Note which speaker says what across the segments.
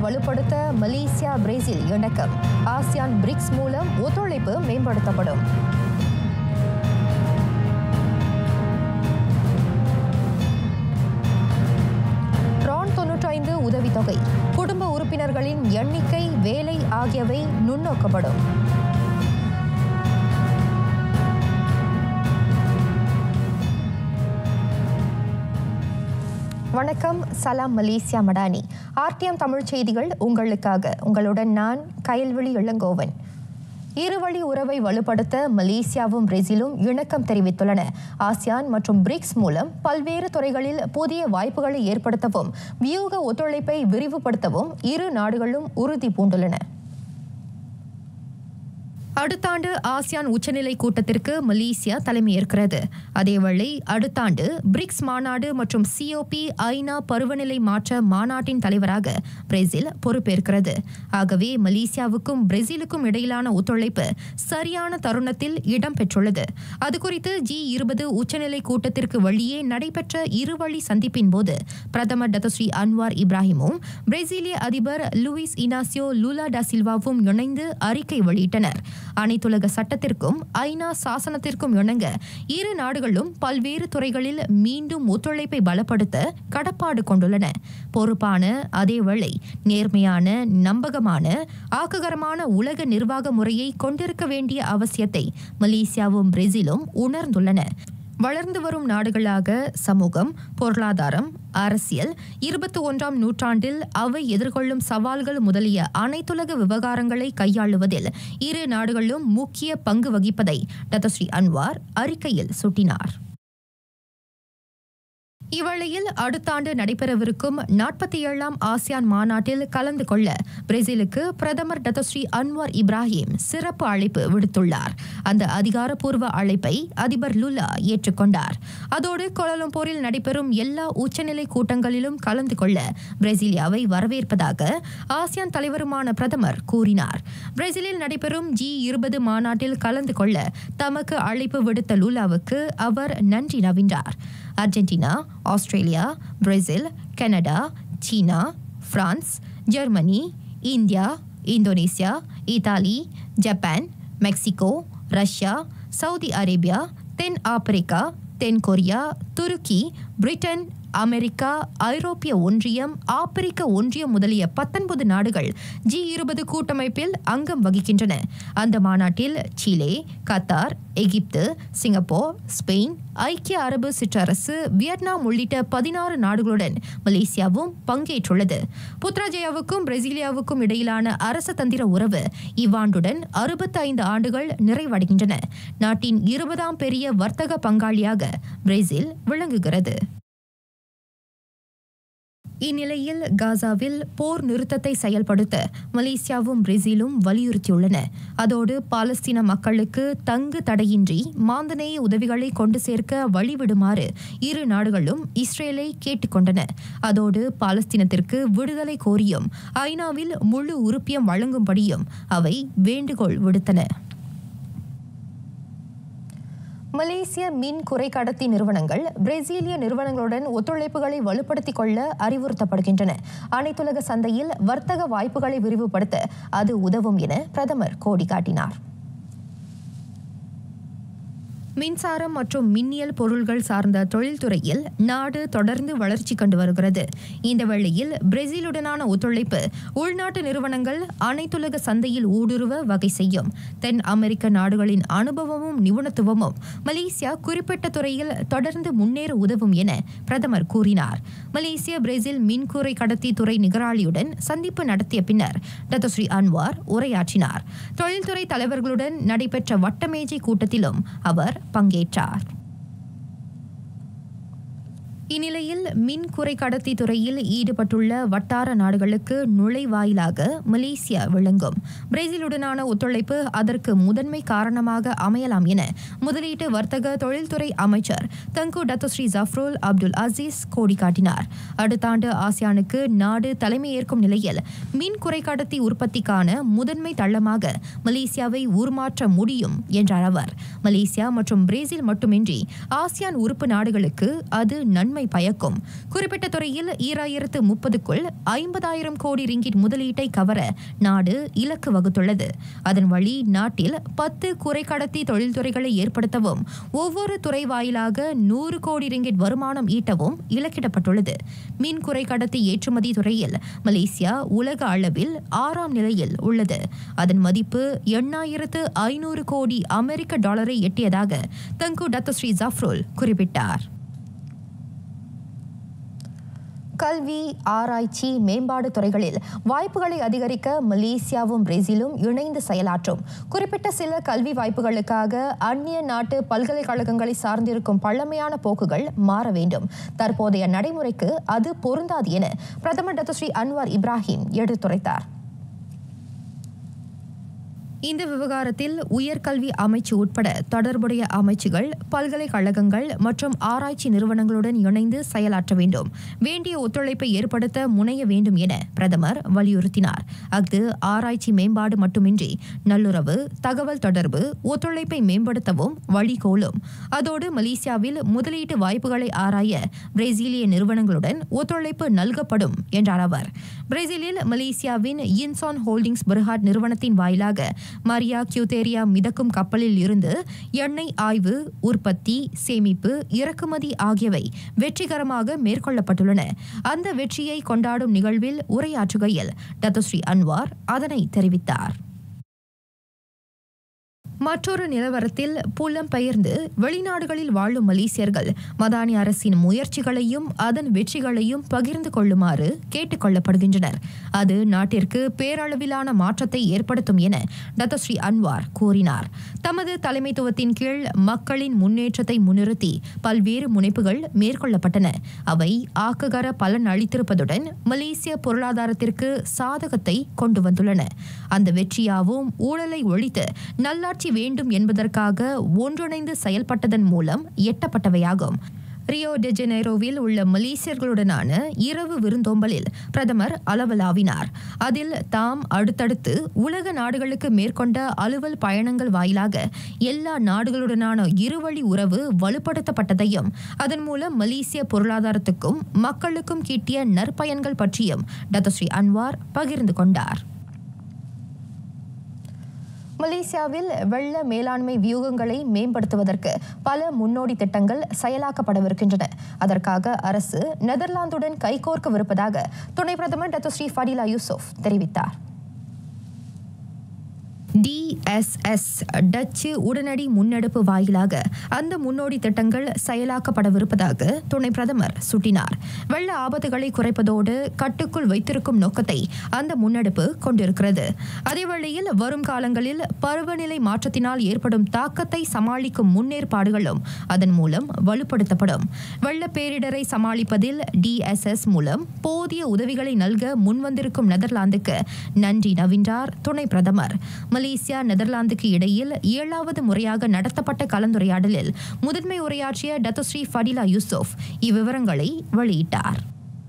Speaker 1: வலுப்படுத்த Malaysia Brazil இணக்கம் ASEAN BRICS மூலம் ஒத்துழைப்பு மேம்படுத்தப்படும் ரான் தொன்னூற்றைந்து உதவித்தொகை குடும்ப உறுப்பினர்களின் எண்ணிக்கை வேலை ஆகியவை நுண்ணோக்கப்படும் வணக்கம் சலாம் மலேசியா மடானி ஆர்டிஎம் தமிழ் செய்திகள் உங்களுக்காக உங்களுடன் நான் கயல்விழி இளங்கோவன் இருவழி உறவை வலுப்படுத்த மலேசியாவும் பிரேசிலும் இணக்கம் தெரிவித்துள்ளன ஆசியான் மற்றும் பிரிக்ஸ் மூலம் பல்வேறு துறைகளில் புதிய வாய்ப்புகளை ஏற்படுத்தவும் வியூக ஒத்துழைப்பை விரிவுபடுத்தவும் இரு நாடுகளும் உறுதி பூண்டுள்ளன அடுத்த ஆண்டு ஆசியான் உச்சநிலை கூட்டத்திற்கு மலேசியா தலைமையேற்கிறது அதேவேளை அடுத்த ஆண்டு பிரிக்ஸ் மாநாடு மற்றும் சிஓபி ஐநா பருவநிலை மாற்ற மாநாட்டின் தலைவராக பிரேசில் பொறுப்பேற்கிறது ஆகவே மலேசியாவுக்கும் பிரேசிலுக்கும் இடையிலான ஒத்துழைப்பு சரியான தருணத்தில் இடம்பெற்றுள்ளது அது குறித்து ஜி இருபது உச்சநிலை கூட்டத்திற்கு வெளியே நடைபெற்ற இருவழி சந்திப்பின் போது பிரதமர் டத்தஸ்ரீ அன்வார் இப்ராஹிமும் பிரேசிலிய அதிபர் லூயிஸ் இனாசியோ லூலா டா சில்வாவும் இணைந்து அறிக்கை வெளியிட்டனர் அனைத்துலக சட்டத்திற்கும் ஐநா சாசனத்திற்கும் இணங்க இரு நாடுகளும் பல்வேறு துறைகளில் மீண்டும் ஒத்துழைப்பை பலப்படுத்த கடப்பாடு கொண்டுள்ளன பொறுப்பான அதேவேளை நேர்மையான நம்பகமான ஆக்ககரமான உலக நிர்வாக முறையை கொண்டிருக்க வேண்டிய அவசியத்தை மலேசியாவும் பிரேசிலும் உணர்ந்துள்ளன வளர்ந்து வரும் நாடுகளாக சமூகம் பொருளாதாரம் அரசியல் இருபத்தி ஒன்றாம் நூற்றாண்டில் அவை எதிர்கொள்ளும் சவால்கள் முதலிய அனைத்துலக விவகாரங்களை கையாளுவதில் இரு நாடுகளும் முக்கிய பங்கு வகிப்பதை டத்தஸ்ரீ அன்வார் அறிக்கையில் சுட்டினார் இவ்வேளையில் அடுத்த ஆண்டு நடைபெறவிருக்கும் நாற்பத்தி ஏழாம் ஆசியான் மாநாட்டில் கலந்து கொள்ள பிரேசிலுக்கு பிரதமர் டத்தஸ்ரீ அன்வார் இப்ராஹிம் சிறப்பு அழைப்பு விடுத்துள்ளார் அந்த அதிகாரப்பூர்வ அழைப்பை அதிபர் லுலா ஏற்றுக்கொண்டார் அதோடு கோலலம்பூரில் நடைபெறும் எல்லா உச்சநிலை கூட்டங்களிலும் கலந்து கொள்ள பிரேசிலியாவை வரவேற்பதாக ஆசியான் தலைவருமான பிரதமர் கூறினார் பிரேசிலில் நடைபெறும் ஜி இருபது மாநாட்டில் கலந்து கொள்ள தமக்கு அழைப்பு விடுத்த லுலாவுக்கு அவர் நன்றி நவின்றார் Argentina Australia Brazil Canada China France Germany India Indonesia Italy Japan Mexico Russia Saudi Arabia தென் ஆப்பிரிக்கா தென் கொரியா துருக்கி பிரிட்டன் அமெரிக்கா ஐரோப்பிய ஒன்றியம் ஆப்பிரிக்க ஒன்றியம் முதலிய பத்தொன்பது நாடுகள் ஜி இருபது கூட்டமைப்பில் அங்கம் வகிக்கின்றன அந்த மாநாட்டில் Chile Qatar Egypt Singapore Spain ஐக்கிய அரபு சிற்றரசு வியட்நாம் உள்ளிட்ட பதினாறு நாடுகளுடன் மலேசியாவும் பங்கேற்றுள்ளது புத்ராஜயாவுக்கும் பிரேசிலியாவுக்கும் இடையிலான அரச தந்திர உறவு இவ்வாண்டுடன் அறுபத்தி ஐந்து ஆண்டுகள் நிறைவடைகின்றன நாட்டின் இருபதாம் பெரிய வர்த்தக பங்காளியாக பிரேசில் விளங்குகிறது இந்நிலையில் காசாவில் போர் நிறுத்தத்தை செயல்படுத்த மலேசியாவும் பிரேசிலும் வலியுறுத்தியுள்ளன அதோடு பாலஸ்தீன மக்களுக்கு தங்கு தடையின்றி மாந்தநேய உதவிகளை கொண்டு சேர்க்க வழிவிடுமாறு இரு நாடுகளும் இஸ்ரேலை கேட்டுக்கொண்டன அதோடு பாலஸ்தீனத்திற்கு விடுதலை கோரியும் ஐநாவில் முழு உறுப்பியம் வழங்கும்படியும் அவை வேண்டுகோள் விடுத்தன மலேசிய மின் குறை கடத்தி நிறுவனங்கள் பிரேசிலிய நிறுவனங்களுடன் ஒத்துழைப்புகளை வலுப்படுத்திக் கொள்ள அறிவுறுத்தப்படுகின்றன அனைத்துலக சந்தையில் வர்த்தக வாய்ப்புகளை விரிவுபடுத்த அது உதவும் என பிரதமர் கோடி காட்டினார் மின்சாரம் மற்றும் மின்னியல் பொருள்கள் சார்ந்த தொழில்துறையில் நாடு தொடர்ந்து வளர்ச்சி கண்டு வருகிறது இந்த வேளையில் பிரேசிலுடனான ஒத்துழைப்பு உள்நாட்டு நிறுவனங்கள் அனைத்துலக சந்தையில் ஊடுருவ வகை செய்யும் தென் அமெரிக்க நாடுகளின் அனுபவமும் நிபுணத்துவமும் மலேசியா குறிப்பிட்ட துறையில் தொடர்ந்து முன்னேற உதவும் என பிரதமர் கூறினார் மலேசிய பிரேசில் மின்கூரை கடத்தி துறை நிகராளியுடன் சந்திப்பு நடத்திய பின்னர் டத்தஸ்ரீ அன்வார் உரையாற்றினார் தொழில்துறை தலைவர்களுடன் நடைபெற்ற வட்டமேஜை கூட்டத்திலும் அவர் பங்கேற்றார் இந்நிலையில் மின் குறை கடத்தி துறையில் ஈடுபட்டுள்ள வட்டார நாடுகளுக்கு நுழைவாயிலாக மலேசியா விளங்கும் பிரேசிலுடனான ஒத்துழைப்பு அதற்கு முதன்மை காரணமாக அமையலாம் என முதலீட்டு வர்த்தக தொழில்துறை அமைச்சர் தங்கு டத்துஸ்ரீ ஜஃப்ரோல் அப்துல் அசீஸ் கோடி காட்டினார் அடுத்த ஆண்டு ஆசியானுக்கு நாடு தலைமையேற்கும் நிலையில் மின் குறை கடத்தி உற்பத்திக்கான முதன்மை தளமாக மலேசியாவை உருமாற்ற முடியும் என்றார் அவர் மலேசியா மற்றும் பிரேசில் மட்டுமின்றி ஆசியான் உறுப்பு நாடுகளுக்கு அது நன்மை நன்மை பயக்கும் குறிப்பிட்ட துறையில் ஈராயிரத்து முப்பதுக்குள் ஐம்பதாயிரம் கோடி ரிங்கிட் முதலீட்டை கவர நாடு இலக்கு வகுத்துள்ளது அதன் வழி நாட்டில் பத்து குறைக்கடத்தி தொழில்துறைகளை ஏற்படுத்தவும் ஒவ்வொரு துறை வாயிலாக நூறு கோடி ரிங்கிட் வருமானம் ஈட்டவும் இலக்கிடப்பட்டுள்ளது மின் குறைக்கடத்தி ஏற்றுமதி துறையில் மலேசியா உலக அளவில் ஆறாம் நிலையில் உள்ளது அதன் மதிப்பு எண்ணாயிரத்து ஐநூறு கோடி அமெரிக்க டாலரை எட்டியதாக தங்கு டத்தஸ்ரீ ஜஃப்ருல் குறிப்பிட்டார் கல்வி ஆராய்ச்சி மேம்பாடு துறைகளில் வாய்ப்புகளை அதிகரிக்க மலேசியாவும் பிரேசிலும் இணைந்து செயலாற்றும் குறிப்பிட்ட சில கல்வி வாய்ப்புகளுக்காக அந்நிய நாட்டு பல்கலைக்கழகங்களை சார்ந்திருக்கும் பழமையான போக்குகள் மாற வேண்டும் தற்போதைய நடைமுறைக்கு அது பொருந்தாது என பிரதமர் டத்துஸ்ரீ அன்வார் இப்ராஹிம் எடுத்துரைத்தார் இந்த விவகாரத்தில் உயர்கல்வி அமைச்சு உட்பட தொடர்புடைய அமைச்சுகள் பல்கலைக்கழகங்கள் மற்றும் ஆராய்ச்சி நிறுவனங்களுடன் இணைந்து செயலாற்ற வேண்டும் வேண்டிய ஒத்துழைப்பை ஏற்படுத்த முனைய வேண்டும் என பிரதமர் வலியுறுத்தினார் அஃது ஆராய்ச்சி மேம்பாடு மட்டுமின்றி நல்லுறவு தகவல் தொடர்பு ஒத்துழைப்பை மேம்படுத்தவும் வழிகோலும் அதோடு மலேசியாவில் முதலீட்டு வாய்ப்புகளை ஆராய பிரேசிலிய நிறுவனங்களுடன் ஒத்துழைப்பு நல்கப்படும் என்றார் அவர் பிரேசிலில் மலேசியாவின் இன்சான் ஹோல்டிங்ஸ் பெர்ஹாட் நிறுவனத்தின் வாயிலாக மரியா கியூதேரியா மிதக்கும் கப்பலில் இருந்து எண்ணெய் ஆய்வு உற்பத்தி சேமிப்பு இறக்குமதி ஆகியவை வெற்றிகரமாக மேற்கொள்ளப்பட்டுள்ளன அந்த வெற்றியை கொண்டாடும் நிகழ்வில் உரையாற்றுகையில் டத்துஸ்ரீ அன்வார் அதனை தெரிவித்தார் மற்றொரு நிலவரத்தில் புலம்பெயர்ந்து வெளிநாடுகளில் வாழும் மலேசியர்கள் மதானி அரசின் முயற்சிகளையும் அதன் வெற்றிகளையும் பகிர்ந்து கொள்ளுமாறு கேட்டுக் கொள்ளப்படுகின்றனர் அது நாட்டிற்கு பேரளவிலான மாற்றத்தை ஏற்படுத்தும் என டத்தஸ்ரீ அன்வார் கூறினார் தமது தலைமைத்துவத்தின் கீழ் மக்களின் முன்னேற்றத்தை முன்னிறுத்தி பல்வேறு முனைப்புகள் மேற்கொள்ளப்பட்டன அவை ஆக்ககர பலன் அளித்திருப்பதுடன் மலேசிய பொருளாதாரத்திற்கு சாதகத்தை கொண்டு வந்துள்ளன அந்த வெற்றியாவும் ஊழலை ஒழித்து நல்லாட்சி வேண்டும் என்பதற்காக ஒன்றிணைந்து செயல்பட்டதன் மூலம் எட்டப்பட்டவையாகும் ரியோ டெ ஜெனேரோவில் உள்ள மலேசியர்களுடனான இரவு விருந்தோம்பலில் பிரதமர் அளவலாவினார் அதில் தாம் அடுத்தடுத்து உலக நாடுகளுக்கு மேற்கொண்ட அலுவல் பயணங்கள் வாயிலாக எல்லா நாடுகளுடனான இருவழி உறவு வலுப்படுத்தப்பட்டதையும் அதன் மூலம் மலேசிய பொருளாதாரத்துக்கும் மக்களுக்கும் கிட்டிய நற்பயன்கள் பற்றியும் டத்தஸ்ரீ அன்வார் பகிர்ந்து கொண்டார் மலேசியாவில் வெள்ள மேலாண்மை வியூகங்களை மேம்படுத்துவதற்கு பல முன்னோடி திட்டங்கள் செயலாக்கப்படவிருக்கின்றன அதற்காக அரசு நெதர்லாந்துடன் கைகோர்க்கவிருப்பதாக துணை பிரதமர் டத்துஸ்ரீ ஃபடிலா யூசுப் தெரிவித்தார் டிஎஸ்எஸ் டச்சு உடனடி முன்னெடுப்பு வாயிலாக அந்த முன்னோடி திட்டங்கள் செயலாக்கப்படவிருப்பதாக துணை பிரதமர் சுட்டினார் வெள்ள ஆபத்துகளை குறைப்பதோடு கட்டுக்குள் வைத்திருக்கும் நோக்கத்தை அந்த முன்னெடுப்பு கொண்டிருக்கிறது அதேவேளையில் வரும் காலங்களில் பருவநிலை மாற்றத்தினால் ஏற்படும் தாக்கத்தை சமாளிக்கும் முன்னேற்பாடுகளும் அதன் மூலம் வலுப்படுத்தப்படும் வெள்ள பேரிடரை சமாளிப்பதில் டிஎஸ்எஸ் மூலம் போதிய உதவிகளை நல்க முன்வந்திருக்கும் நெதர்லாந்துக்கு நன்றி நவின்றார் துணை பிரதமர் மலேசியா நெதர்லாந்துக்கு இடையில் ஏழாவது முறையாக நடத்தப்பட்ட கலந்துரையாடலில் முதன்மை உரையாற்றிய டத்தஸ்ரீ ஃபடிலா யூசுப் இவ்விவரங்களை வெளியிட்டார்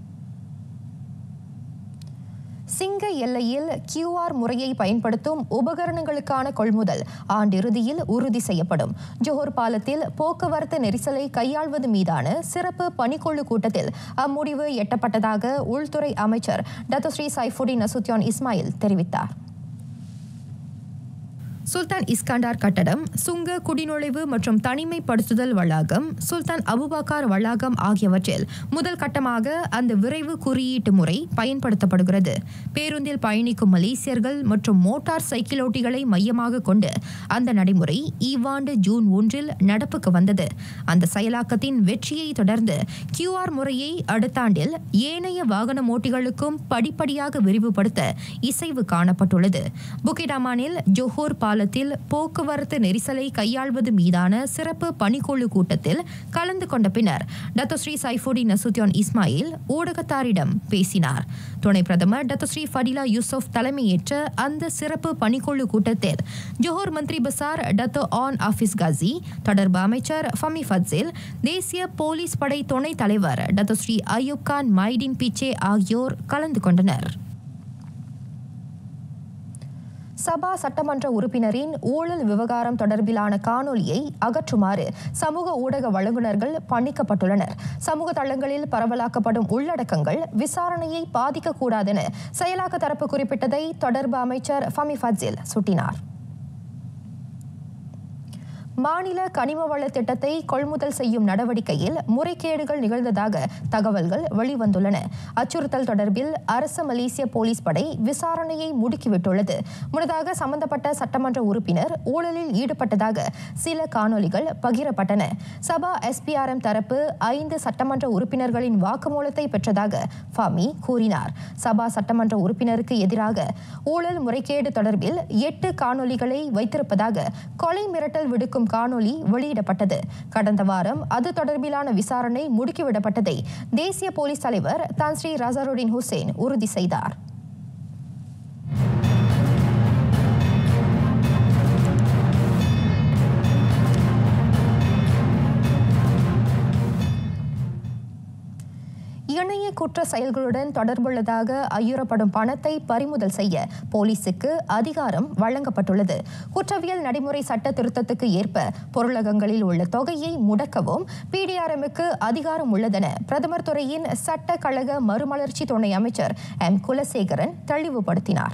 Speaker 1: சிங்க எல்லையில் கியூஆர் முறையை பயன்படுத்தும் உபகரணங்களுக்கான கொள்முதல் ஆண்டிறுதியில் உறுதி செய்யப்படும் ஜோஹர் பாலத்தில் போக்குவரத்து நெரிசலை கையாள்வது மீதான சிறப்பு பணிக்குழு கூட்டத்தில் அம்முடிவு எட்டப்பட்டதாக உள்துறை அமைச்சர் டத்தஸ்ரீ சைஃபுடின் நசுத்யான் இஸ்மாயில் தெரிவித்தார் சுல்தான் இஸ்காண்டார் கட்டடம் சுங்க குடிநுழைவு மற்றும் தனிமைப்படுத்துதல் வளாகம் சுல்தான் அபுபக்கார் வளாகம் ஆகியவற்றில் முதல் கட்டமாக அந்த விரைவு குறியீட்டு முறை பயன்படுத்தப்படுகிறது பேருந்தில் பயணிக்கும் மலேசியர்கள் மற்றும் மோட்டார் சைக்கிளோட்டிகளை மையமாக கொண்டு அந்த நடைமுறை இவ்வாண்டு ஜூன் ஒன்றில் நடப்புக்கு வந்தது அந்த செயலாக்கத்தின் வெற்றியை தொடர்ந்து கியூஆர் முறையை அடுத்த ஆண்டில் ஏனைய வாகன ஓட்டிகளுக்கும் படிப்படியாக விரிவுபடுத்த இசைவு காணப்பட்டுள்ளது புக்கிடாமானில் ஜோஹோர் பாலத்தில் போக்குவரத்து நெரிசலை கையாள்வது மீதான சிறப்பு பணிக்குழு கூட்டத்தில் கலந்து கொண்ட பின்னர் டத்தஸ்ரீ சைஃபுடி நசுத்யான் இஸ்மாயில் ஊடகத்தாரிடம் பேசினார் துணை பிரதமர் டத்தஸ்ரீ ஃபடிலா யூசுப் தலைமையேற்ற அந்த சிறப்பு பணிக்குழு கூட்டத்தில் ஜோஹர் மந்திரி பசார் டத்தோ ஆன் ஆஃபிஸ் காசி தொடர்பு அமைச்சர் ஃபமி ஃபட்சில் தேசிய போலீஸ் படை துணைத் தலைவர் Datuk Seri Ayob Khan Mydin Pitchay ஆகியோர் கலந்து கொண்டனர் சபா சட்டமன்ற உறுப்பினரின் ஊழல் விவகாரம் தொடர்பிலான காணொலியை அகற்றுமாறு சமூக ஊடக வழங்குனர்கள் பணிக்கப்பட்டுள்ளனர் சமூக தளங்களில் பரவலாக்கப்படும் உள்ளடக்கங்கள் விசாரணையை பாதிக்கக்கூடாதென செயலாக்க தரப்பு குறிப்பிட்டதை தொடர்பு அமைச்சர் ஃபமி ஃபட்சில் சுட்டினார் மாநில கனிம வள திட்டத்தை கொள்முதல் செய்யும் நடவடிக்கையில் முறைகேடுகள் நிகழ்ந்ததாக தகவல்கள் வெளிவந்துள்ளன அச்சுறுத்தல் தொடர்பில் அரசு மலேசிய போலீஸ் படை விசாரணையை முடுக்கிவிட்டுள்ளது முன்னதாக சம்பந்தப்பட்ட சட்டமன்ற உறுப்பினர் ஊழலில் ஈடுபட்டதாக சில காணொலிகள் பகிரப்பட்டன சபா எஸ்பிஆர்எம் தரப்பு ஐந்து சட்டமன்ற உறுப்பினர்களின் வாக்குமூலத்தை பெற்றதாக ஃபாமி கூறினார் சபா சட்டமன்ற உறுப்பினருக்கு எதிராக ஊழல் முறைகேடு தொடர்பில் எட்டு காணொலிகளை வைத்திருப்பதாக கொலை மிரட்டல் விடுக்கும் காணொலி வெளியிடப்பட்டது கடந்த வாரம் அது தொடர்பிலான விசாரணை முடுக்கிவிடப்பட்டதை தேசிய போலீஸ் தலைவர் தான் ஸ்ரீ ரசருடின் ஹுசேன் உறுதி செய்தார் இணைய குற்ற செயல்களுடன் தொடர்புள்ளதாக ஐயுறப்படும் பணத்தை பறிமுதல் செய்ய போலீசுக்கு அதிகாரம் வழங்கப்பட்டுள்ளது குற்றவியல் நடைமுறை சட்ட திருத்தத்துக்கு ஏற்ப பொருளகங்களில் உள்ள தொகையை முடக்கவும் பிடிஆர்எம்முக்கு அதிகாரம் உள்ளதென பிரதமர் துறையின் சட்ட கழக மறுமலர்ச்சி துணை அமைச்சர் எம் குலசேகரன் தெளிவுபடுத்தினார்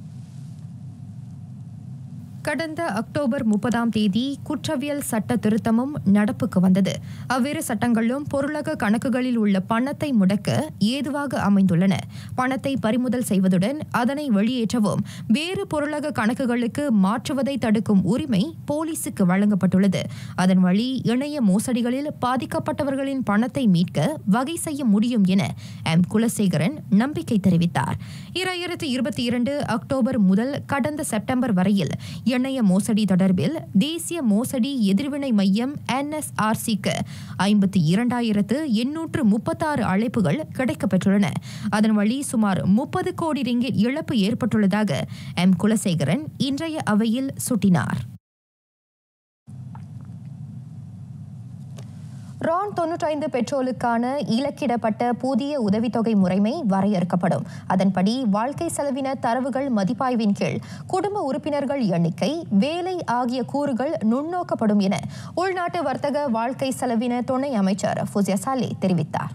Speaker 1: கடந்த அக்டோபர் முப்பதாம் தேதி குற்றவியல் சட்ட திருத்தமும் நடப்புக்கு வந்தது அவ்விரு சட்டங்களும் பொருளக கணக்குகளில் உள்ள பணத்தை முடக்க ஏதுவாக அமைந்துள்ளன பணத்தை பறிமுதல் செய்வதுடன் அதனை வெளியேற்றவும் வேறு பொருளக கணக்குகளுக்கு மாற்றுவதை தடுக்கும் உரிமை போலீசுக்கு வழங்கப்பட்டுள்ளது அதன் வழி இணைய மோசடிகளில் பாதிக்கப்பட்டவர்களின் பணத்தை மீட்க வகை செய்ய முடியும் என எம் குலசேகரன் நம்பிக்கை தெரிவித்தார் இரண்டாயிரத்தி இருபத்தி இரண்டு அக்டோபர் முதல் கடந்த செப்டம்பர் வரையில் இணைய மோசடி தொடர்பில் தேசிய மோசடி எதிர்வினை மையம் என்எஸ்ஆர்சிக்கு ஐம்பத்தி இரண்டாயிரத்து எண்ணூற்று முப்பத்தாறு அழைப்புகள் கிடைக்கப்பெற்றுள்ளன அதன் வழி சுமார் முப்பது கோடி ரிங்கிட் இழப்பு ஏற்பட்டுள்ளதாக எம் குலசேகரன் இன்றைய அவையில் சுட்டினார் ரான் தொன்னூற்றைந்து பெட்ரோலுக்கான இலக்கிடப்பட்ட புதிய உதவித்தொகை முறைமை வரையறுக்கப்படும் அதன்படி வாழ்க்கை செலவின தரவுகள் மதிப்பாய்வின் கீழ் குடும்ப உறுப்பினர்கள் எண்ணிக்கை வேலை ஆகிய கூறுகள் நுண்ணோக்கப்படும் என உள்நாட்டு வர்த்தக வாழ்க்கை செலவின துணை அமைச்சர் ஃபுசியா சாலே தெரிவித்தார்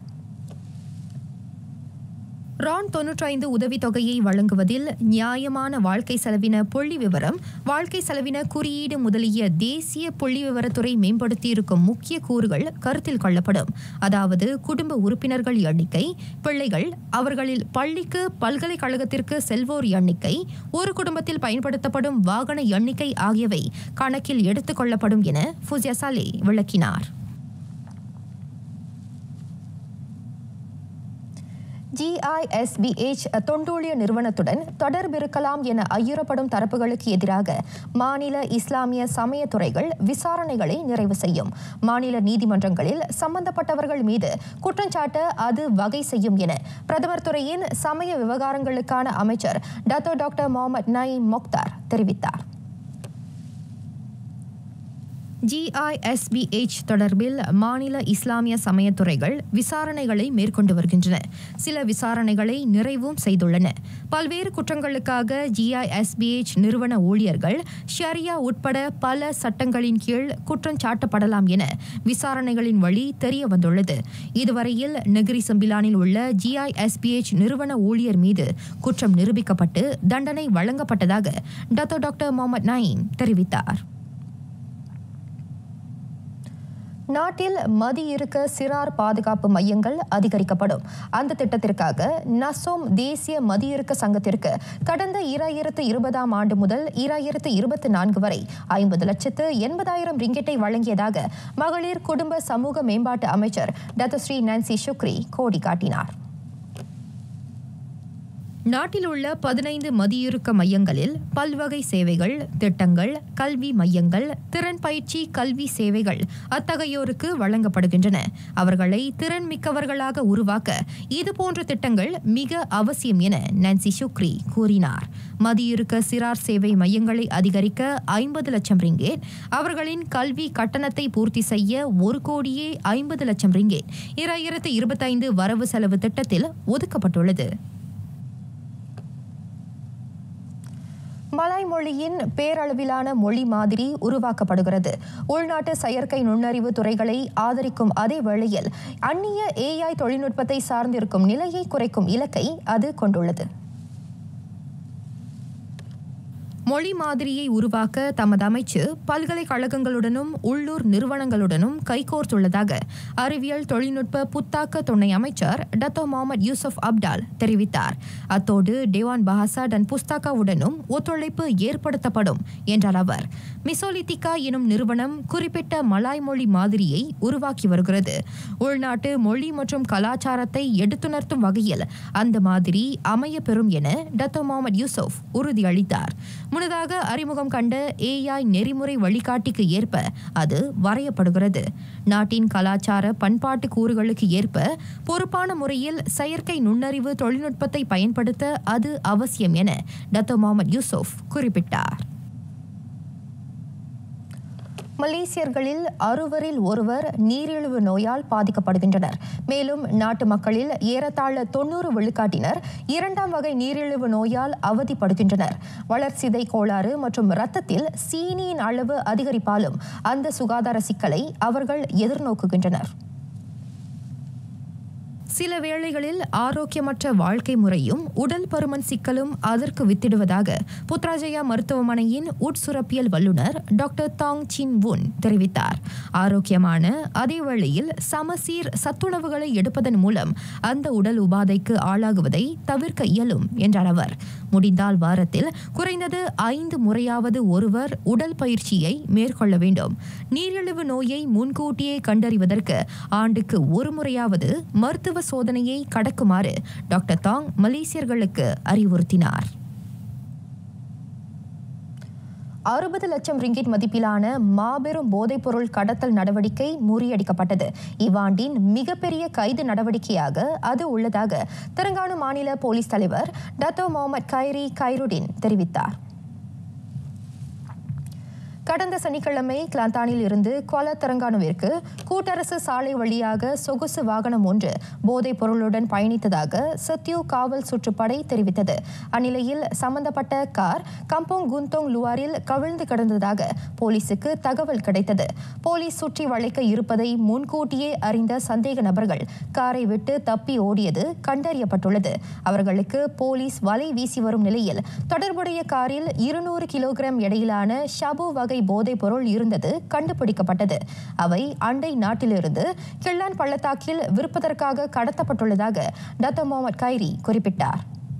Speaker 1: ரான் தொன்னூற்றைந்து உதவித்தொகையை வழங்குவதில் நியாயமான வாழ்க்கை செலவின புள்ளி விவரம் வாழ்க்கை செலவின குறியீடு முதலிய தேசிய புள்ளி விவரத்துறை மேம்படுத்தியிருக்கும் முக்கிய கூறுகள் கருத்தில் கொள்ளப்படும் அதாவது குடும்ப உறுப்பினர்கள் எண்ணிக்கை பிள்ளைகள் அவர்களில் பள்ளிக்கு பல்கலைக்கழகத்திற்கு செல்வோர் எண்ணிக்கை ஒரு குடும்பத்தில் பயன்படுத்தப்படும் வாகன எண்ணிக்கை ஆகியவை கணக்கில் எடுத்துக் கொள்ளப்படும் என ஃபுசியா சாலே விளக்கினார் ஜிஐஎஸ்பிஎச் தொண்டூழிய நிறுவனத்துடன் தொடர்பிருக்கலாம் என ஐயுறப்படும் தரப்புகளுக்கு எதிராக மாநில இஸ்லாமிய சமயத்துறைகள் விசாரணைகளை நிறைவு செய்யும் மாநில நீதிமன்றங்களில் சம்பந்தப்பட்டவர்கள் மீது குற்றஞ்சாட்ட அது வகை செய்யும் என பிரதமர் துறையின் சமய விவகாரங்களுக்கான அமைச்சர் Dato doctor Mohamad Naim Mokhtar தெரிவித்தார் ஜிஐஎஸ்பிஎச் தொடர்பில் மாநில இஸ்லாமிய சமயத்துறைகள் விசாரணைகளை மேற்கொண்டு வருகின்றன சில விசாரணைகளை நிறைவும் செய்துள்ளன பல்வேறு குற்றங்களுக்காக ஜிஐஎஸ்பிஎச் நிறுவன ஊழியர்கள் ஷரியா உட்பட பல சட்டங்களின் கீழ் குற்றம் சாட்டப்படலாம் என விசாரணைகளின் வழி தெரிய வந்துள்ளது இதுவரையில் நெகிரி சம்பிலானில் உள்ள ஜிஐஎஸ்பிஎச் நிறுவன ஊழியர் மீது குற்றம் நிரூபிக்கப்பட்டு தண்டனை வழங்கப்பட்டதாக டத்தோ டாக்டர் முகமது நயீம் தெரிவித்தார் நாட்டில் மதியிருக்க சிறார் பாதுகாப்பு மையங்கள் அதிகரிக்கப்படும் அந்த திட்டத்திற்காக நசோம் தேசிய மதியிருக்க சங்கத்திற்கு கடந்த இராயிரத்து இருபதாம் ஆண்டு முதல் இராயிரத்து இருபத்தி நான்கு வரை ஐம்பது லட்சத்து எண்பதாயிரம் ரிங்கெட்டை வழங்கியதாக மகளிர் குடும்ப சமூக மேம்பாட்டு அமைச்சர் டத்தஸ்ரீ நான்சி சுக்ரி கோடி காட்டினார் நாட்டில் உள்ள பதினைந்து மதியிறுக்க மையங்களில் பல்வகை சேவைகள் திட்டங்கள் கல்வி மையங்கள் திறன் பயிற்சி கல்வி சேவைகள் அத்தகையோருக்கு வழங்கப்படுகின்றன அவர்களை திறன் மிக்கவர்களாக உருவாக்க இதுபோன்ற திட்டங்கள் மிக அவசியம் என நான்சி சுக்ரி கூறினார் மதியிறுக்க சிறார் சேவை மையங்களை அதிகரிக்க ஐம்பது லட்சம் ரிங்கேட் அவர்களின் கல்வி கட்டணத்தை பூர்த்தி செய்ய ஒரு கோடியே ஐம்பது லட்சம் ரிங்கேட் இராயிரத்து இருபத்தைந்து வரவு செலவு திட்டத்தில் ஒதுக்கப்பட்டுள்ளது மலாய் மொழியின் பேரளவிலான மொழி மாதிரி உருவாக்கப்படுகிறது உள்நாட்டு செயற்கை நுண்ணறிவு துறைகளை ஆதரிக்கும் அதே வேளையில் அந்நிய ஏஐ தொழில்நுட்பத்தை சார்ந்திருக்கும் நிலையை குறைக்கும் இலக்கை அது கொண்டுள்ளது மொழி மாதிரியை உருவாக்க தமது அமைச்சு பல்கலைக்கழகங்களுடனும் உள்ளூர் நிறுவனங்களுடனும் கைகோர்த்துள்ளதாக அறிவியல் தொழில்நுட்ப புத்தாக்க துணை அமைச்சர் டத்தோ முகமது யூசுப் அப்டால் தெரிவித்தார் அத்தோடு டேவான் பஹாசா டன் புஸ்தகாவுடனும் ஒத்துழைப்பு ஏற்படுத்தப்படும் என்றார் அவர் மிசோலித்திகா எனும் நிறுவனம் குறிப்பிட்ட மலாய் மொழி மாதிரியை உருவாக்கி வருகிறது உள்நாட்டு மொழி மற்றும் கலாச்சாரத்தை எடுத்துணர்த்தும் வகையில் அந்த மாதிரி அமைய பெறும் என டத்தோ முகமது யூசுப் உறுதியளித்தார் முன்னதாக அறிமுகம் கண்ட ஏஐ நெறிமுறை வழிகாட்டிக்கு ஏற்ப அது வரையப்படுகிறது நாட்டின் கலாச்சார பண்பாட்டு கூறுகளுக்கு ஏற்ப பொறுப்பான முறையில் செயற்கை நுண்ணறிவு தொழில்நுட்பத்தை பயன்படுத்த அது அவசியம் என டத்தோ முகமது யூசுப் குறிப்பிட்டார் மலேசியர்களில் அறுவரில் ஒருவர் நீரிழிவு நோயால் பாதிக்கப்படுகின்றனர் மேலும் நாட்டு மக்களில் ஏறத்தாழ தொண்ணூறு விழுக்காட்டினர் இரண்டாம் வகை நீரிழிவு நோயால் அவதிப்படுகின்றனர் வளர்சிதை கோளாறு மற்றும் இரத்தத்தில் சீனியின் அளவு அதிகரிப்பாலும் அந்த சுகாதார சிக்கலை அவர்கள் எதிர்நோக்குகின்றனர் சில வேளைகளில் ஆரோக்கியமற்ற வாழ்க்கை முறையும் உடல் பருமன் சிக்கலும் அதற்கு வித்திடுவதாக புத்ராஜயா மருத்துவமனையின் உட்சுரப்பியல் வல்லுநர் டாக்டர் தாங் சின் வுன் தெரிவித்தார் ஆரோக்கியமான அதே வேளையில் சமசீர் சத்துணவுகளை எடுப்பதன் மூலம் அந்த உடல் உபாதைக்கு ஆளாகுவதை தவிர்க்க இயலும் என்றார் அவர் முடிந்தால் வாரத்தில் குறைந்தது ஐந்து முறையாவது ஒருவர் உடல் பயிற்சியை மேற்கொள்ள வேண்டும் நீரிழிவு நோயை முன்கூட்டியே கண்டறிவதற்கு ஆண்டுக்கு ஒரு முறையாவது மருத்துவ சோதனையை கடக்குமாறு டாக்டர் தாங் மலேசியர்களுக்கு அறிவுறுத்தினார் அறுபது லட்சம் ரிங்கிட் மதிப்பிலான மாபெரும் போதைப்பொருள் கடத்தல் நடவடிக்கை முறியடிக்கப்பட்டது இவ்வாண்டின் மிகப்பெரிய கைது நடவடிக்கையாக அது உள்ளதாக தெலங்கானா மாநில போலீஸ் தலைவர் டத்தோ முகமது கைரி கைருடின் தெரிவித்தார் கடந்த சனிக்கிழமை கிளாந்தானில் இருந்து குவாலா தெலங்கானாவிற்கு கூட்டரசு சாலை வழியாக சொகுசு வாகனம் ஒன்று போதைப் பொருளுடன் பயணித்ததாக சத்யூ காவல் சுற்றுப்படை தெரிவித்தது அந்நிலையில் சம்பந்தப்பட்ட கார் கம்போங் குந்தோங் லுவாரில் கவிழ்ந்து கிடந்ததாக போலீசுக்கு தகவல் கிடைத்தது போலீஸ் சுற்றி வளைக்க இருப்பதை முன்கூட்டியே அறிந்த சந்தேக நபர்கள் காரை விட்டு தப்பி ஓடியது கண்டறியப்பட்டுள்ளது அவர்களுக்கு போலீஸ் வலை வீசி வரும் நிலையில் தொடர்புடைய காரில் இருநூறு கிலோகிராம் எடையிலான ஷபு வகை போதைப் பொருள் இருந்தது கண்டுபிடிக்கப்பட்டது அவை அண்டை நாட்டிலிருந்து கிள்ளான் பள்ளத்தாக்கில் விற்பதற்காக கடத்தப்பட்டுள்ளதாக டத்தோ முகமது கைரி குறிப்பிட்டார்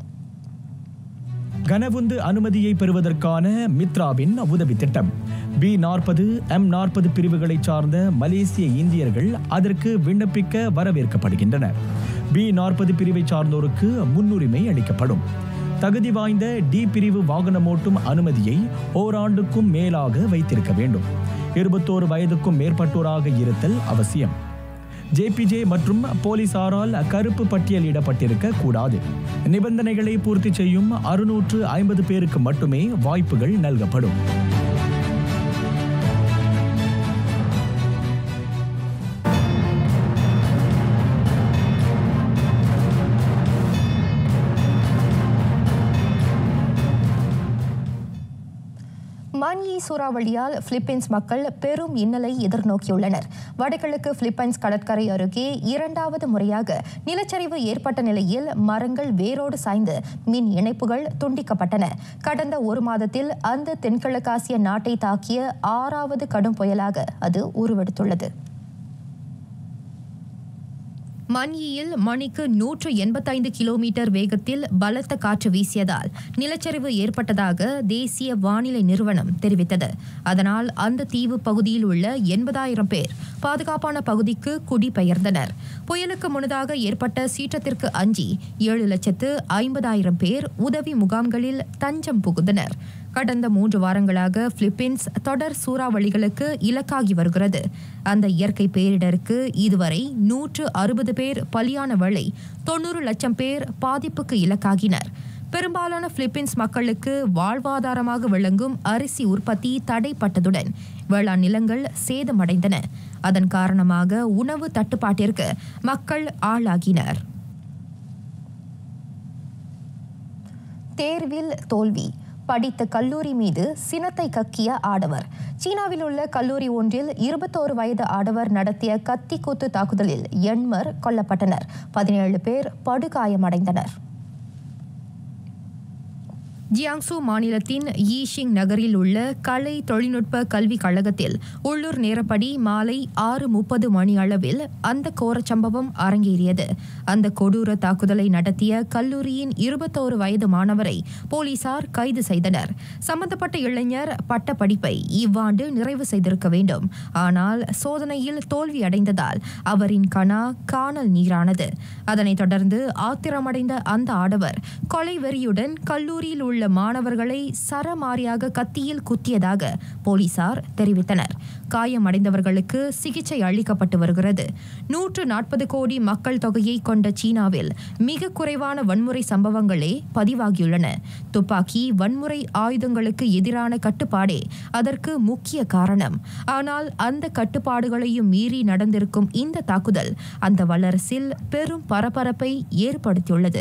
Speaker 2: கனவுந்து அனுமதியை பெறுவதற்கான மித்ராவின் உதவி திட்டம் பி நாற்பது எம் நாற்பது பிரிவுகளைச் சார்ந்த மலேசிய இந்தியர்கள் அதற்கு விண்ணப்பிக்க வரவேற்கப்படுகின்றனர் பி நாற்பது பிரிவை சார்ந்தோருக்கு முன்னுரிமை அளிக்கப்படும் தகுதி வாய்ந்த டி பிரிவு வாகனம் ஓட்டும் அனுமதியை ஓராண்டுக்கும் மேலாக வைத்திருக்க வேண்டும் இருபத்தோரு வயதுக்கும் மேற்பட்டோராக இருத்தல் அவசியம் ஜேபிஜே மற்றும் போலீசாரால் கருப்பு பட்டியலிடப்பட்டிருக்க கூடாது நிபந்தனைகளை பூர்த்தி செய்யும் அறுநூற்று ஐம்பது பேருக்கு மட்டுமே வாய்ப்புகள் நல்கப்படும்
Speaker 1: மன்யி சூறாவளியால் பிலிப்பைன்ஸ் மக்கள் பெரும் இன்னலை எதிர்நோக்கியுள்ளனர் வடகிழக்கு பிலிப்பைன்ஸ் கடற்கரை அருகே இரண்டாவது முறையாக நிலச்சரிவு ஏற்பட்ட நிலையில் மரங்கள் வேரோடு சாய்ந்து மின் இணைப்புகள் துண்டிக்கப்பட்டன கடந்த ஒரு மாதத்தில் அந்த தென்கிழக்காசிய நாட்டை தாக்கிய ஆறாவது கடும் புயலாக அது உருவெடுத்துள்ளது மன்யியில் மணிக்கு நூற்று எண்பத்தைந்து கிலோமீட்டர் வேகத்தில் பலத்த காற்று வீசியதால் நிலச்சரிவு ஏற்பட்டதாக தேசிய வானிலை நிறுவனம் தெரிவித்தது அதனால் அந்த தீவு பகுதியில் உள்ள எண்பதாயிரம் பேர் பாதுகாப்பான பகுதிக்கு குடிபெயர்ந்தனர் புயலுக்கு முன்னதாக ஏற்பட்ட சீற்றத்திற்கு அஞ்சி ஏழு லட்சத்து ஐம்பதாயிரம் பேர் உதவி முகாம்களில் தஞ்சம் புகுந்தனர் கடந்த மூன்று வாரங்களாக பிலிப்பீன்ஸ் தொடர் சூறாவளிகளுக்கு இலக்காகி வருகிறது அந்த இயற்கை பேரிடருக்கு இதுவரை நூற்று அறுபது பேர் பலியான வேளை தொண்ணூறு லட்சம் பேர் பாதிப்புக்கு இலக்காகினர் பெரும்பாலான பிலிப்பீன்ஸ் மக்களுக்கு வாழ்வாதாரமாக விளங்கும் அரிசி உற்பத்தி தடைப்பட்டதுடன் வேளாண் நிலங்கள் சேதமடைந்தன அதன் காரணமாக உணவு தட்டுப்பாட்டிற்கு மக்கள் ஆளாகினர் தேர்வில் தோல்வி படித்த கல்லூரி மீது சினத்தை கக்கிய ஆடவர் சீனாவில் உள்ள கல்லூரி ஒன்றில் இருபத்தோரு வயது ஆடவர் நடத்திய கத்தி கூத்து தாக்குதலில் எண்மர் கொல்லப்பட்டனர் பதினேழு பேர் படுகாயமடைந்தனர் ஜியாங்சு மாநிலத்தின் ஈஷிங் நகரில் உள்ள கலை தொழில்நுட்ப கல்விக் கழகத்தில் உள்ளூர் நேரப்படி மாலை ஆறு முப்பது மணி அளவில் அந்த கோரச் சம்பவம் அரங்கேறியது அந்த கொடூர தாக்குதலை நடத்திய கல்லூரியின் இருபத்தோரு வயது மாணவரை போலீசார் கைது செய்தனர் சம்பந்தப்பட்ட இளைஞர் பட்ட படிப்பை இவ்வாண்டு நிறைவு செய்திருக்க வேண்டும் ஆனால் சோதனையில் தோல்வியடைந்ததால் அவரின் கணா காணல் நீரானது அதனைத் தொடர்ந்து ஆத்திரமடைந்த அந்த ஆடவர் கொலை வெறியுடன் கல்லூரியில் உள்ள மாணவர்களை சரமாரியாக கத்தியில் குத்தியதாக போலீசார் தெரிவித்தனர் காயமடைந்தவர்களுக்கு சிகிச்சை அளிக்கப்பட்டு வருகிறது நூற்று நாற்பது கோடி மக்கள் தொகையை கொண்ட சீனாவில் மிக குறைவான வன்முறை சம்பவங்களே பதிவாகியுள்ளன துப்பாக்கி வன்முறை ஆயுதங்களுக்கு எதிரான கட்டுப்பாடே அதற்கு முக்கிய காரணம் ஆனால் அந்த கட்டுப்பாடுகளையும் மீறி நடந்திருக்கும் இந்த தாக்குதல் அந்த வல்லரசில் பெரும் பரபரப்பை ஏற்படுத்தியுள்ளது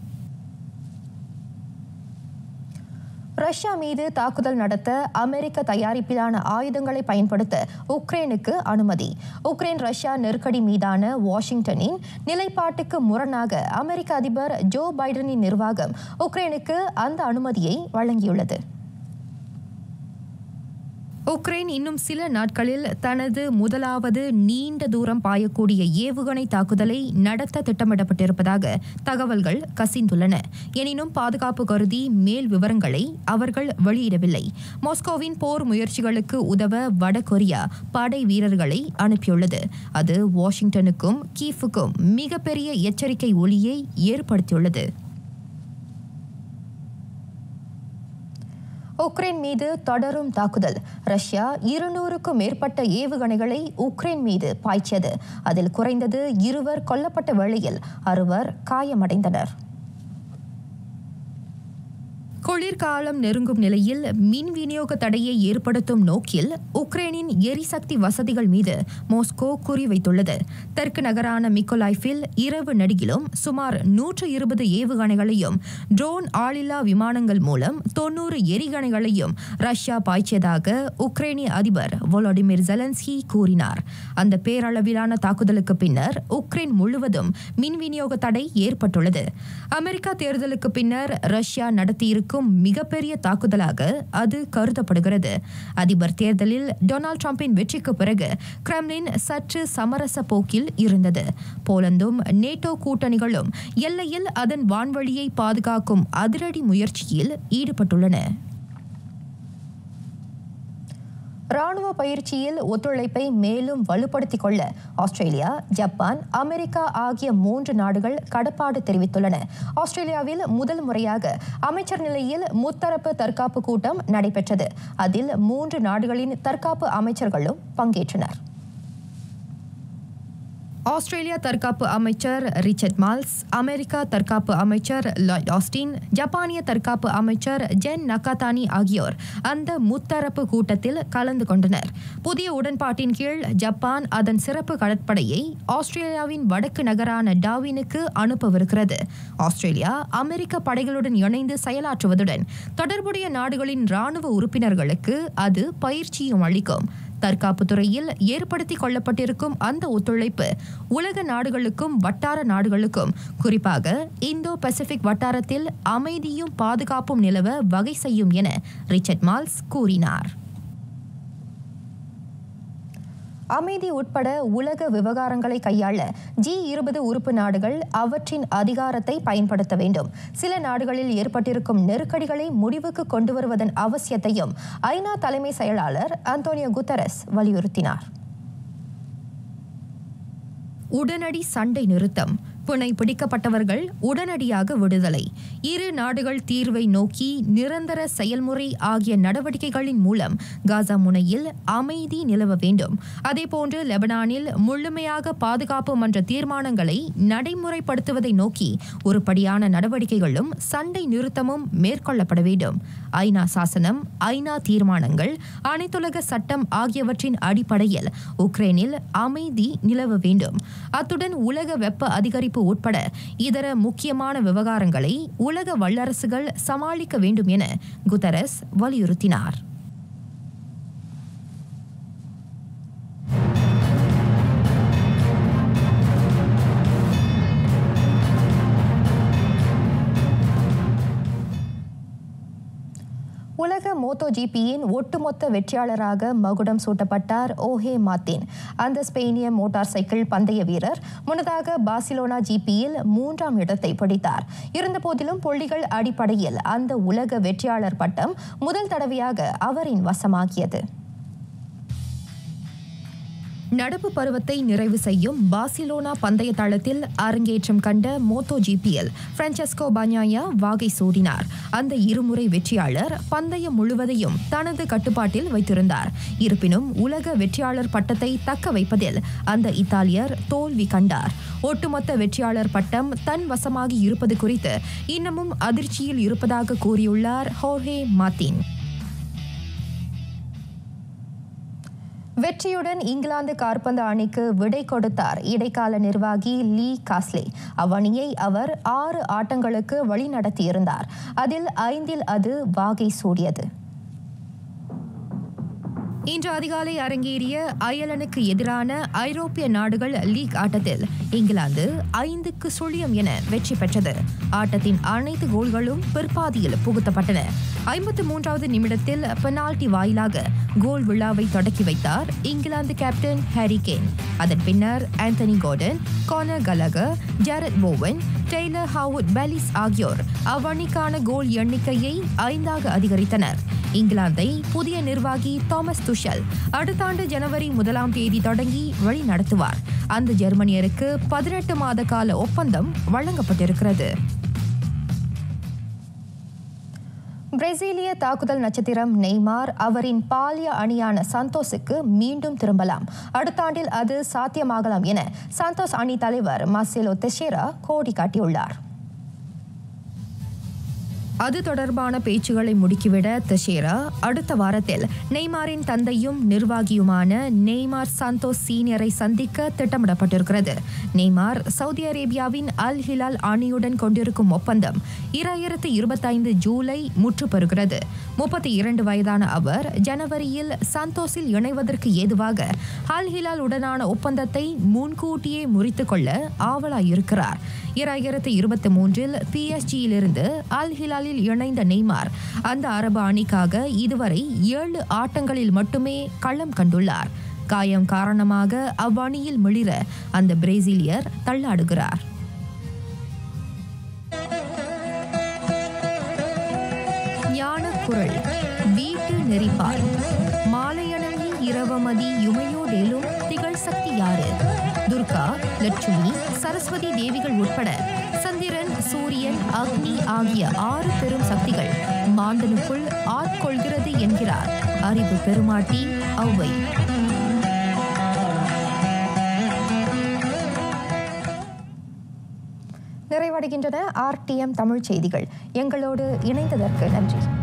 Speaker 1: ரஷ்யா மீது தாக்குதல் நடத்த அமெரிக்க தயாரிப்பிலான ஆயுதங்களை பயன்படுத்த உக்ரைனுக்கு அனுமதி உக்ரைன் ரஷ்யா நெருக்கடி மீதான வாஷிங்டனின் நிலைப்பாட்டுக்கு முரணாக அமெரிக்க அதிபர் ஜோ பைடனின் நிர்வாகம் உக்ரைனுக்கு அந்த அனுமதியை வழங்கியுள்ளது உக்ரைன் இன்னும் சில நாட்களில் தனது முதலாவது நீண்ட தூரம் பாயக்கூடிய ஏவுகணை தாக்குதலை நடத்த திட்டமிடப்பட்டிருப்பதாக தகவல்கள் கசிந்துள்ளன எனினும் பாதுகாப்பு கருதி மேல் விவரங்களை அவர்கள் வெளியிடவில்லை மாஸ்கோவின் போர் முயற்சிகளுக்கு உதவ வடகொரியா படை வீரர்களை அனுப்பியுள்ளது அது வாஷிங்டனுக்கும் கீஃபுக்கும் மிகப்பெரிய எச்சரிக்கை ஒலியை ஏற்படுத்தியுள்ளது உக்ரைன் மீது தொடரும் தாக்குதல் ரஷ்யா இருநூறுக்கும் மேற்பட்ட ஏவுகணைகளை உக்ரைன் மீது பாய்ச்சியது அதில் குறைந்தது இருவர் கொல்லப்பட்ட வேளையில் அறுவர் காயமடைந்தனர் குளிர்காலம் நெருங்கும் நிலையில் மின் விநியோக தடையை ஏற்படுத்தும் நோக்கில் உக்ரைனின் எரிசக்தி வசதிகள் மீது மாஸ்கோ குறிவைத்துள்ளது தெற்கு நகரான மிக்கோலாய்ஃபில் இரவு நடிகிலும் சுமார் நூற்று இருபது ஏவுகணைகளையும் ட்ரோன் ஆளில்லா விமானங்கள் மூலம் தொன்னூறு எரிகணைகளையும் ரஷ்யா பாய்ச்சியதாக உக்ரைனிய அதிபர் வோலோடிமிர் ஜெலன்ஸ்கி கூறினார் அந்த பேரளவிலான தாக்குதலுக்கு பின்னர் உக்ரைன் முழுவதும் மின் விநியோக தடை ஏற்பட்டுள்ளது அமெரிக்கா தேர்தலுக்கு பின்னர் ரஷ்யா நடத்தியிருக்கும் மிகப்பெரிய தாக்குதலாக அது கருதப்படுகிறது அதிபர் தேர்தலில் டொனால்ட் ட்ரம்பின் வெற்றிக்கு பிறகு கிரெம்லின் சற்று சமரச போக்கில் இருந்தது போலந்தும் நேட்டோ கூட்டணிகளும் எல்லையில் அதன் வான்வழியை பாதுகாக்கும் அதிரடி முயற்சியில் ஈடுபட்டுள்ளன ராணுவ பயிற்சியில் ஒத்துழைப்பை மேலும் வலுப்படுத்திக் கொள்ள ஆஸ்திரேலியா ஜப்பான் அமெரிக்கா ஆகிய மூன்று நாடுகள் கடப்பாடு தெரிவித்துள்ளன ஆஸ்திரேலியாவில் முதல் முறையாக அமைச்சர் நிலையில் முத்தரப்பு தற்காப்பு கூட்டம் நடைபெற்றது அதில் மூன்று நாடுகளின் தற்காப்பு அமைச்சர்களும் பங்கேற்றனர் ஆஸ்திரேலியா தற்காப்பு அமைச்சர் ரிச்சர்ட் மால்ஸ் அமெரிக்கா தற்காப்பு அமைச்சர் லாய்ட் ஆஸ்டின் ஜப்பானிய தற்காப்பு அமைச்சர் ஜென் நக்காதானி ஆகியோர் அந்த முத்தரப்பு கூட்டத்தில் கலந்து கொண்டனர் புதிய உடன்பாட்டின் கீழ் ஜப்பான் அதன் சிறப்பு கடற்படையை ஆஸ்திரேலியாவின் வடக்கு நகரான டாவினுக்கு அனுப்பவிருக்கிறது ஆஸ்திரேலியா அமெரிக்க படைகளுடன் இணைந்து செயலாற்றுவதுடன் தொடர்புடைய நாடுகளின் ராணுவ உறுப்பினர்களுக்கு அது பயிற்சியும் அளிக்கும் தற்காப்பு துறையில் ஏற்படுத்தி கொள்ளப்பட்டிருக்கும் அந்த ஒத்துழைப்பு உலக நாடுகளுக்கும் வட்டார நாடுகளுக்கும் குறிப்பாக இந்தோ பசிபிக் வட்டாரத்தில் அமைதியும் பாதுகாப்பும் நிலவ வகை செய்யும் என ரிச்சர்ட் மால்ஸ் கூறினார் அமைதி உட்பட உலக விவகாரங்களை கையாள ஜி இருபது உறுப்பு நாடுகள் அவற்றின் அதிகாரத்தை பயன்படுத்த வேண்டும் சில நாடுகளில் ஏற்பட்டிருக்கும் நெருக்கடிகளை முடிவுக்கு கொண்டு வருவதன் அவசியத்தையும் ஐநா தலைமை செயலாளர் அந்தோனியோ குத்தரஸ் வலியுறுத்தினார் உடனடி சண்டை நிறுத்தம் பிணை பிடிக்கப்பட்டவர்கள் உடனடியாக விடுதலை இரு நாடுகள் தீர்வை நோக்கி நிரந்தர செயல்முறை ஆகிய நடவடிக்கைகளின் மூலம் காசா முனையில் அமைதி நிலவ வேண்டும் அதேபோன்று லெபனானில் முழுமையாக பாதுகாப்பு மன்ற தீர்மானங்களை நடைமுறைப்படுத்துவதை நோக்கி உருப்படியான நடவடிக்கைகளும் சண்டை நிறுத்தமும் மேற்கொள்ளப்பட வேண்டும் ஐநா சாசனம் ஐநா தீர்மானங்கள் அனைத்துலக சட்டம் ஆகியவற்றின் அடிப்படையில் உக்ரைனில் அமைதி நிலவ வேண்டும் அத்துடன் உலக வெப்ப அதிகரிப்பு ஒருங்கிணைப்பு உட்பட இதர முக்கியமான விவகாரங்களை உலக வல்லரசுகள் சமாளிக்க வேண்டும் என குதரஸ் வலியுறுத்தினார் உலக மோட்டோ ஜிபியின் ஒட்டுமொத்த வெற்றியாளராக மகுடம் சூட்டப்பட்டார் ஓஹே மார்டின் அந்த ஸ்பெயினிய மோட்டார் சைக்கிள் பந்தய வீரர் முன்னதாக பார்சிலோனா ஜிபியில் மூன்றாம் இடத்தை பிடித்தார் இருந்தபோதிலும் புள்ளிகள் அடிப்படையில் அந்த உலக வெற்றியாளர் பட்டம் முதல் தடவையாக அவரின் வசமாகியது நடப்பு பருவத்தை நிறைவு செய்யும் பார்சிலோனா பந்தய தளத்தில் அரங்கேற்றம் கண்ட மோட்டோ ஜிபியில் பிரான்செஸ்கோ பஞ்சாயா வாகை சூடினார் அந்த இருமுறை வெற்றியாளர் பந்தயம் முழுவதையும் தனது கட்டுப்பாட்டில் வைத்திருந்தார் இருப்பினும் உலக வெற்றியாளர் பட்டத்தை தக்க வைப்பதில் அந்த இத்தாலியர் தோல்வி கண்டார் ஒட்டுமொத்த வெற்றியாளர் பட்டம் தன் வசமாகி இருப்பது குறித்து இன்னமும் அதிர்ச்சியில் இருப்பதாக கூறியுள்ளார் ஹோர்ஹே மார்டின் வெற்றியுடன் இங்கிலாந்து காற்பந்து அணிக்கு விடை கொடுத்தார் இடைக்கால நிர்வாகி லீ காஸ்லே அவ்வணியை அவர் ஆறு ஆட்டங்களுக்கு வழிநடத்தியிருந்தார் அதில் ஐந்தில் அது வாகை சூடியது இன்று அதிகாலை அரங்கேறிய அயலனுக்கு எதிரான ஐரோப்பிய நாடுகள் லீக் ஆட்டத்தில் இங்கிலாந்து ஐந்துக்கு சுழியம் என வெற்றி பெற்றது ஆட்டத்தின் அனைத்து கோல்களும் பிற்பாதியில் புகுத்தப்பட்டன ஐம்பத்து மூன்றாவது நிமிடத்தில் பெனால்டி வாயிலாக கோல் விழாவை தொடக்கி வைத்தார் இங்கிலாந்து கேப்டன் ஹாரி கேன் அதன் பின்னர் Anthony Gordon Conor Gallagher Jarrod Bowen Taylor Harwood Bellis ஆகியோர் அவ்வணிக்கான கோல் எண்ணிக்கையை ஐந்தாக அதிகரித்தனர் இங்கிலாந்தை புதிய நிர்வாகி தாமஸ் துஷல் அடுத்த ஆண்டு ஜனவரி முதலாம் தேதி தொடங்கி வழி நடத்துவார் அந்த ஜெர்மனியருக்கு பதினெட்டு மாத கால ஒப்பந்தம் வழங்கப்பட்டிருக்கிறது பிரேசிலிய தாக்குதல் நட்சத்திரம் நெய்மார் அவரின் பாலிய அணியான சந்தோஸுக்கு மீண்டும் திரும்பலாம் அடுத்த ஆண்டில் அது சாத்தியமாகலாம் என சந்தோஸ் அணி தலைவர் மார்செலோ தெஷேரா கோடி காட்டியுள்ளார் அது தொடர்பான பேச்சுகளை முடுக்கிவிட தஷேரா அடுத்த வாரத்தில் நெய்மாரின் தந்தையும் நிர்வாகியுமான நெய்மார் சந்தோஸ் சீனியரை சந்திக்க திட்டமிடப்பட்டிருக்கிறது நெய்மார் சவுதி அரேபியாவின் அல் ஹிலால் அணியுடன் கொண்டிருக்கும் ஒப்பந்தம் இராயிரத்து இருபத்தைந்து ஜூலை முற்று பெறுகிறது முப்பத்தி இரண்டு வயதான அவர் ஜனவரியில் சந்தோஸில் இணைவதற்கு ஏதுவாக அல் ஹிலால் உடனான ஒப்பந்தத்தை முன்கூட்டியே முறித்துக் கொள்ள ஆவலாயிருக்கிறார் இராயிரத்து இருபத்தி மூன்றில் பிஎஸ்ஜியிலிருந்து அல் ஹிலாலில் இணைந்த நெய்மார் அந்த அரபு அணிக்காக இதுவரை ஏழு ஆட்டங்களில் மட்டுமே களம் கண்டுள்ளார் காயம் காரணமாக அவ்வணியில் மிளிர அந்த பிரேசிலியர் தள்ளாடுகிறார் ஞான குரல் வீட்டு நெறிப்பால் மாலையணங்கி இரவமதி யுமையோடேலும் திகழ் சக்தி யாரு துர்கா லட்சுமி சரஸ்வதி தேவிகள் உட்பட சந்திரன் சூரியன் அக்னி ஆகிய ஆறு பெரும் சக்திகள் மாந்தனுக்குள் ஆட்கொள்கிறது என்கிறார் அறிவு பெருமாட்டி ஔவை நிறைவடைகின்றன ஆர்டிஎம் தமிழ் செய்திகள் எங்களோடு இணைந்ததற்கு நன்றி